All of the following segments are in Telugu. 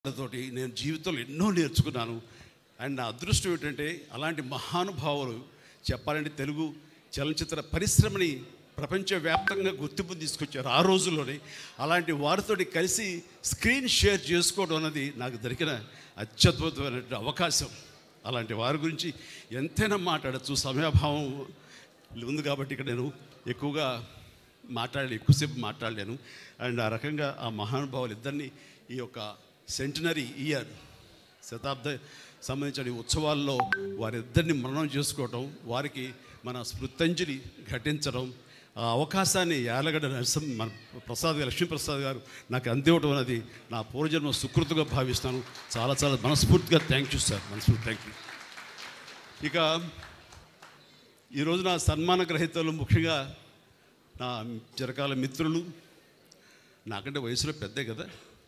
తోటి నేను జీవితంలో ఎన్నో నేర్చుకున్నాను అండ్ నా అదృష్టం ఏంటంటే అలాంటి మహానుభావులు చెప్పాలంటే తెలుగు చలనచిత్ర పరిశ్రమని ప్రపంచవ్యాప్తంగా గుర్తింపు తీసుకొచ్చారు ఆ రోజుల్లోనే అలాంటి వారితోటి కలిసి స్క్రీన్ షేర్ చేసుకోవడం అన్నది నాకు దొరికిన అత్యద్భుతమైన అవకాశం అలాంటి వారి గురించి ఎంతైనా మాట్లాడచ్చు సమయాభావం ఉంది కాబట్టి ఇక్కడ నేను ఎక్కువగా మాట్లాడలే ఎక్కువసేపు మాట్లాడలేను అండ్ ఆ రకంగా ఆ మహానుభావులు ఇద్దరిని ఈ యొక్క సెంటనరీ ఇయర్ శతాబ్ద సంబంధించిన ఈ ఉత్సవాల్లో వారిద్దరిని మననం చేసుకోవటం వారికి మన స్మృతంజలి ఘటించడం ఆ అవకాశాన్ని యాలగడ్డ నరసింహ మన ప్రసాద్ గారు లక్ష్మీప్రసాద్ గారు నాకు అందివ్వడం అనేది నా పూర్వజన్మ సుకృతిగా భావిస్తాను చాలా చాలా మనస్ఫూర్తిగా థ్యాంక్ యూ సార్ మనస్ఫూర్తి థ్యాంక్ యూ ఇక ఈరోజు నా సన్మాన గ్రహీతలు ముఖ్యంగా నా చిరకాల మిత్రులు నాకంటే వయసులో పెద్దే కదా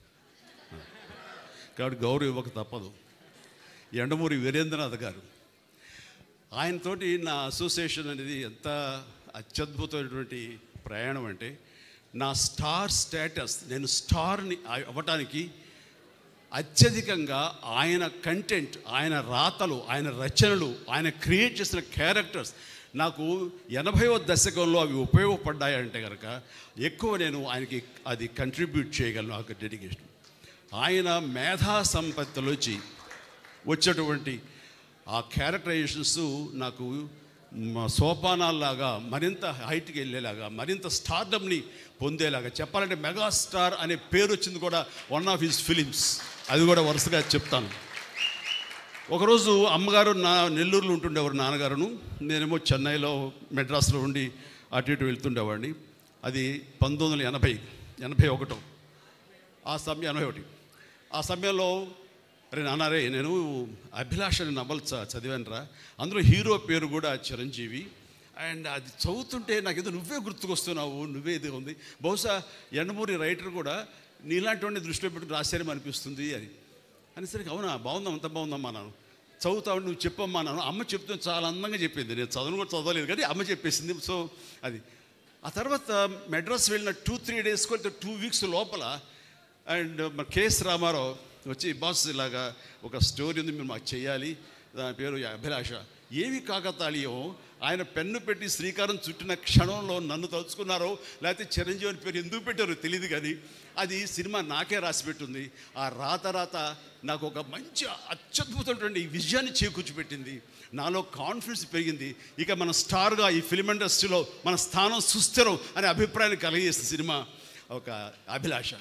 కాబట్టి గౌరవం ఇవ్వక తప్పదు ఎండమూరి వీరేంద్రనాథ్ గారు ఆయనతోటి నా అసోసియేషన్ అనేది ఎంత అత్యద్భుతమైనటువంటి ప్రయాణం అంటే నా స్టార్ స్టేటస్ నేను స్టార్ని అవ్వటానికి అత్యధికంగా ఆయన కంటెంట్ ఆయన రాతలు ఆయన రచనలు ఆయన క్రియేట్ చేసిన క్యారెక్టర్స్ నాకు ఎనభైవ దశకంలో అవి ఉపయోగపడ్డాయంటే కనుక ఎక్కువ నేను ఆయనకి అది కంట్రిబ్యూట్ చేయగలను ఆ డెడికేషన్ ఆయన మేధా సంపత్తిలోంచి వచ్చేటువంటి ఆ క్యారెక్టరైజేషన్స్ నాకు మ- సోపానాల్లాగా మరింత హైట్కి వెళ్ళేలాగా మరింత స్టార్డమ్ని పొందేలాగా చెప్పాలంటే మెగాస్టార్ అనే పేరు వచ్చింది కూడా వన్ ఆఫ్ హిస్ ఫిలిమ్స్ అది కూడా వరుసగా చెప్తాను ఒకరోజు అమ్మగారు నా నెల్లూరులో ఉంటుండేవారు నాన్నగారును నేనేమో చెన్నైలో మెడ్రాస్లో ఉండి అటు ఇటు వెళ్తుండేవాడిని అది పంతొమ్మిది వందల ఎనభై ఎనభై ఒకటో ఆ సమయం ఎనభై ఒకటి ఆ సమయంలో అరే నాన్నారే నేను అభిలాష అనే నవల చ చదివానురా అందులో హీరో పేరు కూడా చిరంజీవి అండ్ అది చదువుతుంటే నాకు ఏదో నువ్వే గుర్తుకొస్తున్నావు నువ్వే ఇది ఉంది బహుశా ఎండమూరి రైటర్ కూడా నీలాంటి వాడిని దృష్టిలో పెట్టుకుని రాశారేమో అనిపిస్తుంది అని అనేసరికి అవునా బాగుందాం అంత బాగుందమ్మా నాను చదువుతావు నువ్వు చెప్పమ్మా నాను అమ్మ చెప్తే చాలా అందంగా చెప్పింది నేను చదువును కూడా చదవలేదు కానీ అమ్మ చెప్పేసింది సో అది ఆ తర్వాత మెడ్రాస్ వెళ్ళిన టూ త్రీ డేస్కి వెళ్తే టూ వీక్స్ లోపల అండ్ మన కేఎస్ రామారావు వచ్చి బాస్ ఇలాగా ఒక స్టోరీ ఉంది మీరు మాకు చేయాలి దాని పేరు అభిలాష ఏమి కాకతాళీయం ఆయన పెన్ను పెట్టి శ్రీకారం చుట్టిన క్షణంలో నన్ను తలుచుకున్నారో లేకపోతే చిరంజీవి అని పేరు ఎందుకు పెట్టారో తెలియదు కానీ అది సినిమా నాకే రాసి పెట్టుంది ఆ రాత రాత నాకు ఒక మంచి అత్యద్భుతమైనటువంటి విజయాన్ని చేకూర్చిపెట్టింది నాలో కాన్ఫిడెన్స్ పెరిగింది ఇక మన స్టార్గా ఈ ఫిలిం ఇండస్ట్రీలో మన స్థానం సుస్థిరం అనే అభిప్రాయాన్ని కలిగజేసిన సినిమా ఒక అభిలాష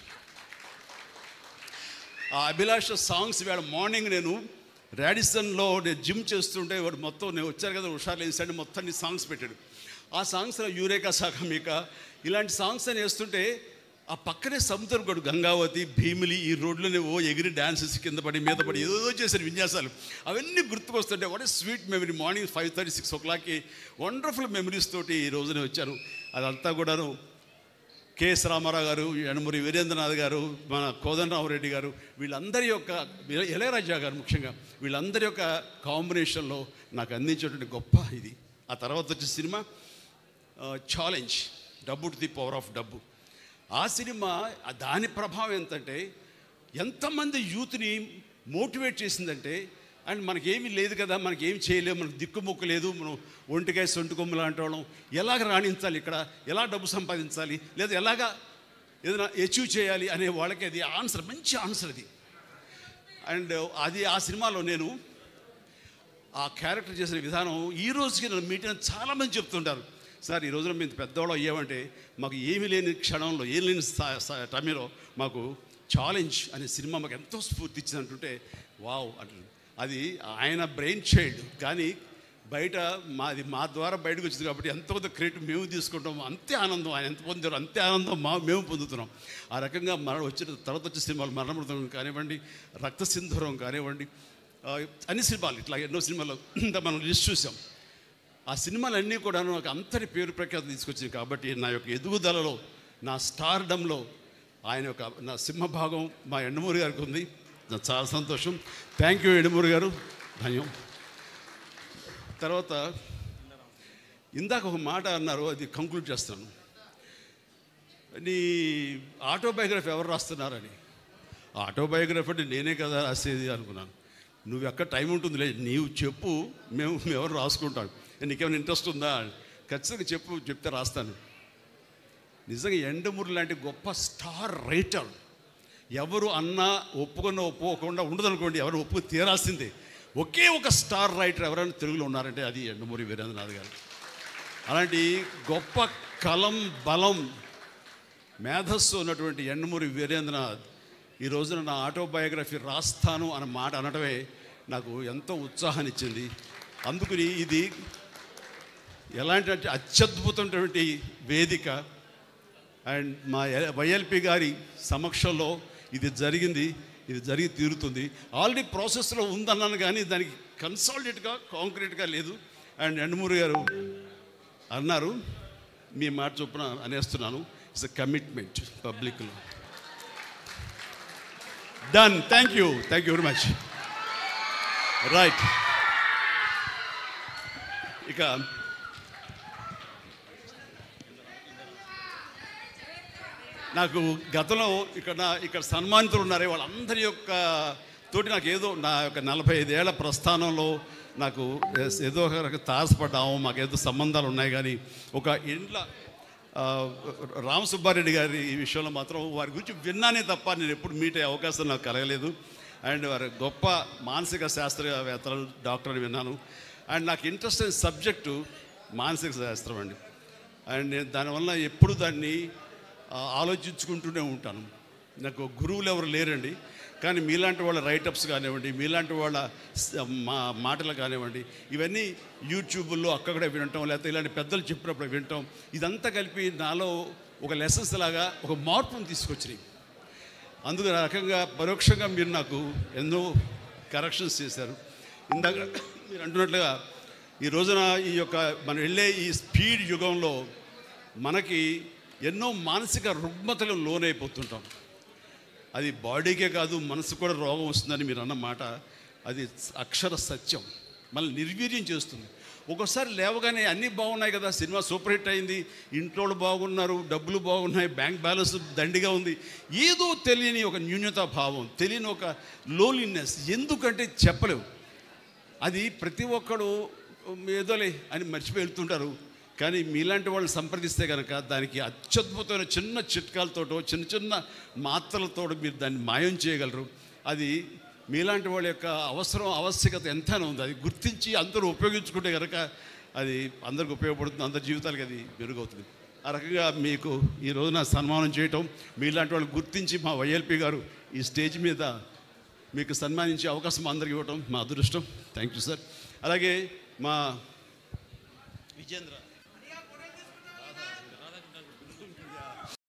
ఆ అభిలాష సాంగ్స్ ఇవాళ మార్నింగ్ నేను రాడిసన్లో నేను జిమ్ చేస్తుంటే వాడు మొత్తం నేను వచ్చారు కదా హుషారు వేసాడు మొత్తం నీ సాంగ్స్ పెట్టాడు ఆ సాంగ్స్లో యూరేకా సాగమిక ఇలాంటి సాంగ్స్ అని వేస్తుంటే ఆ పక్కనే సముద్రం గడు గంగావతి భీమిలి ఈ రోడ్లోనే ఓ ఎగిరి డాన్సెస్ కింద పడి మీద పడి ఏదో చేశారు విన్యాసాలు అవన్నీ గుర్తుకొస్తుంటే what sweet memory morning five thirty six o క్లాక్కి వండర్ఫుల్ మెమరీస్ తోటి ఈ రోజునే వచ్చాను అదంతా కూడాను కెఎస్ రామారావు గారు యనమూరి వీరేంద్రనాథ్ గారు మన కోదండరామరెడ్డి గారు వీళ్ళందరి యొక్క ఇళయరాజా గారు ముఖ్యంగా వీళ్ళందరి యొక్క కాంబినేషన్లో నాకు అందించేటువంటి గొప్ప ఇది ఆ తర్వాత వచ్చే cinema challenge Dabbu to the power of Dabbu ఆ సినిమా ఆ దాని ప్రభావం ఎంతంటే ఎంతమంది యూత్ని మోటివేట్ చేసిందంటే అండ్ మనకేమీ లేదు కదా మనకేం చేయలేము మనకు దిక్కుముక్కు లేదు మనం ఒంటికాయ సొంటి కొమ్ము లాంటి వాళ్ళం ఎలాగ రాణించాలి ఇక్కడ ఎలా డబ్బు సంపాదించాలి లేదా ఎలాగా ఏదైనా అచీవ్ చేయాలి అనే వాళ్ళకి అది ఆన్సర్ మంచి ఆన్సర్ అది అండ్ అది ఆ సినిమాలో నేను ఆ క్యారెక్టర్ చేసిన విధానం ఈ రోజుకి నన్ను మీటింగ్ చాలామంది చెప్తుంటారు సార్ ఈ రోజున మేము పెద్దవాళ్ళు అయ్యామంటే మాకు ఏమీ లేని క్షణంలో ఏం లేని స- స- టైంలో మాకు ఛాలెంజ్ అనే సినిమా మాకు ఎంతో స్ఫూర్తి ఇచ్చింది అంటుంటే వావ్ అంటుంది అది ఆయన బ్రెయిన్ చైల్డ్ కానీ బయట మాది మా ద్వారా బయటకు వచ్చింది కాబట్టి ఎంతో కొంత క్రెడిట్ మేము తీసుకుంటాం అంతే ఆనందం ఆయన ఎంత పొందారో అంతే ఆనందం మా మేము పొందుతున్నాం ఆ రకంగా మరణ వచ్చిన తర్వాత వచ్చే సినిమాలు మరణమృతం కానివ్వండి రక్త సింధూరం కానివ్వండి ఆ, అన్ని సినిమాలు ఇట్లా ఎన్నో సినిమాలు ఇంత మనం లిస్ట్ చూసాం ఆ సినిమాలన్నీ కూడా నాకు అంతటి పేరు ప్రఖ్యాతి తీసుకొచ్చింది కాబట్టి నా యొక్క ఎదుగుదలలో నా స్టార్డంలో ఆయన యొక్క నా సింహభాగం మా ఎండమూరి గారికి ఉంది నాకు చాలా సంతోషం థ్యాంక్ యూ ఎండమూరి గారు ధన్యం తర్వాత ఇందాక ఒక మాట అన్నారు అది కంక్లూడ్ చేస్తాను నీ ఆటోబయోగ్రఫీ ఎవరు రాస్తున్నారని ఆటోబయోగ్రఫీ అంటే నేనే కదా రాసేది అనుకున్నాను నువ్వు ఎక్కడ టైం ఉంటుందిలే నీవు చెప్పు మేము ఎవరు రాసుకుంటాం నీకేమైనా ఇంట్రెస్ట్ ఉందా ఖచ్చితంగా చెప్పు చెప్తే రాస్తాను నిజంగా ఎండమూరి లాంటి గొప్ప స్టార్ రైటర్ ఎవరు అన్నా ఒప్పుకున్న ఒప్పుకోకుండా ఉండదనుకోండి ఎవరు ఒప్పుకు తీరాల్సిందే ఒకే ఒక స్టార్ రైటర్ ఎవరైనా తెలుగులో ఉన్నారంటే అది ఎండమూరి వీరేంద్రనాథ్ గారు అలాంటి గొప్ప కలం బలం మేధస్సు ఉన్నటువంటి ఎండమూరి వీరేంద్రనాథ్ ఈ రోజున నా ఆటోబయోగ్రఫీ రాస్తాను అన్న మాట అనడమే నాకు ఎంతో ఉత్సాహాన్ని ఇచ్చింది అందుకని ఇది ఎలాంటి అంటే అత్యద్భుతమైనటువంటి వేదిక అండ్ మా వైఎల్పి గారి సమక్షంలో ఇది జరిగింది ఇది జరిగి తీరుతుంది ఆల్రెడీ ప్రాసెస్లో ఉందన్నాను కానీ దానికి కన్సాలిడేట్గా కాంక్రీట్గా లేదు అండ్ ఎండమూరి గారు అన్నారు మీ మాట చొప్పున అనేస్తున్నాను ఇట్స్ అ కమిట్మెంట్ పబ్లిక్లో done thank you thank you very much right ఇక నాకు గతంలో ఇక్కడ నా- ఇక్కడ సన్మానితులు ఉన్నారే వాళ్ళందరి యొక్క తోటి నాకు ఏదో నా యొక్క నలభై ఐదేళ్ల ప్రస్థానంలో నాకు ఎస్- ఏదో ఒక రకంగా తారసపడ్డాము మాకు ఏదో సంబంధాలు ఉన్నాయి కానీ ఒక ఇండ్ల ఆ, రామ సుబ్బారెడ్డి గారి ఈ విషయంలో మాత్రం వారి గురించి విన్నానే తప్ప నేను ఎప్పుడు మీట్ అయ్యే అవకాశం నాకు కలగలేదు అండ్ వారి గొప్ప మానసిక శాస్త్రవేత్తలు డాక్టర్ అని విన్నాను అండ్ నాకు ఇంట్రెస్ట్ అయిన సబ్జెక్టు మానసిక శాస్త్రం అండి అండ్ నేను దానివల్ల ఎప్పుడు దాన్ని ఆ, ఆలోచించుకుంటూనే ఉంటాను నాకు గురువులు ఎవరు లేరండి కానీ మీలాంటి వాళ్ళ రైటప్స్ కానివ్వండి మీలాంటి వాళ్ళ స- మా మాటలు కానివ్వండి ఇవన్నీ యూట్యూబ్లో అక్కడ వినటం లేకపోతే ఇలాంటి పెద్దలు చెప్పినప్పుడు వినటం ఇదంతా కలిపి నాలో ఒక లెసన్స్ లాగా ఒక మార్పును తీసుకొచ్చినాయి అందుకు ఆ రకంగా పరోక్షంగా మీరు నాకు ఎన్నో కరెక్షన్స్ చేశారు ఇందాక మీరు అంటున్నట్లుగా ఈ రోజున ఈ యొక్క మనం వెళ్ళే ఈ స్పీడ్ యుగంలో మనకి ఎన్నో మానసిక రుగ్మతలు లోనైపోతుంటాం అది బాడీకే కాదు మనసు కూడా రోగం వస్తుందని మీరు అన్న మాట అది అక్షర సత్యం మళ్ళీ నిర్వీర్యం చేస్తుంది ఒక్కోసారి లేవగానే అన్నీ బాగున్నాయి కదా సినిమా సూపర్ హిట్ అయింది ఇంట్లో వాళ్ళు బాగున్నారు డబ్బులు బాగున్నాయి బ్యాంక్ బ్యాలెన్స్ దండిగా ఉంది ఏదో తెలియని ఒక న్యూన్యతా భావం తెలియని ఒక లోన్లీనెస్ ఎందుకంటే చెప్పలేవు అది ప్రతి ఒక్కడు ఏదోలే అని మర్చిపోయి వెళ్తుంటారు కానీ మీలాంటి వాళ్ళు సంప్రదిస్తే కనుక దానికి అత్యద్భుతమైన చిన్న చిట్కాలతోటో చిన్న చిన్న మాత్రలతో మీరు దాన్ని మాయం చేయగలరు అది మీలాంటి వాళ్ళ యొక్క అవసరం ఆవశ్యకత ఎంతైనా ఉంది అది గుర్తించి అందరూ ఉపయోగించుకుంటే కనుక అది అందరికి ఉపయోగపడుతుంది అందరి జీవితాలకి అది మెరుగవుతుంది ఆ రకంగా మీకు ఈ రోజున సన్మానం చేయటం మీలాంటి వాళ్ళు గుర్తించి మా వైఎల్పి గారు ఈ స్టేజ్ మీద మీకు సన్మానించే అవకాశం అందరికి ఇవ్వటం మా అదృష్టం థ్యాంక్ యూ సార్ అలాగే మా విజేంద్ర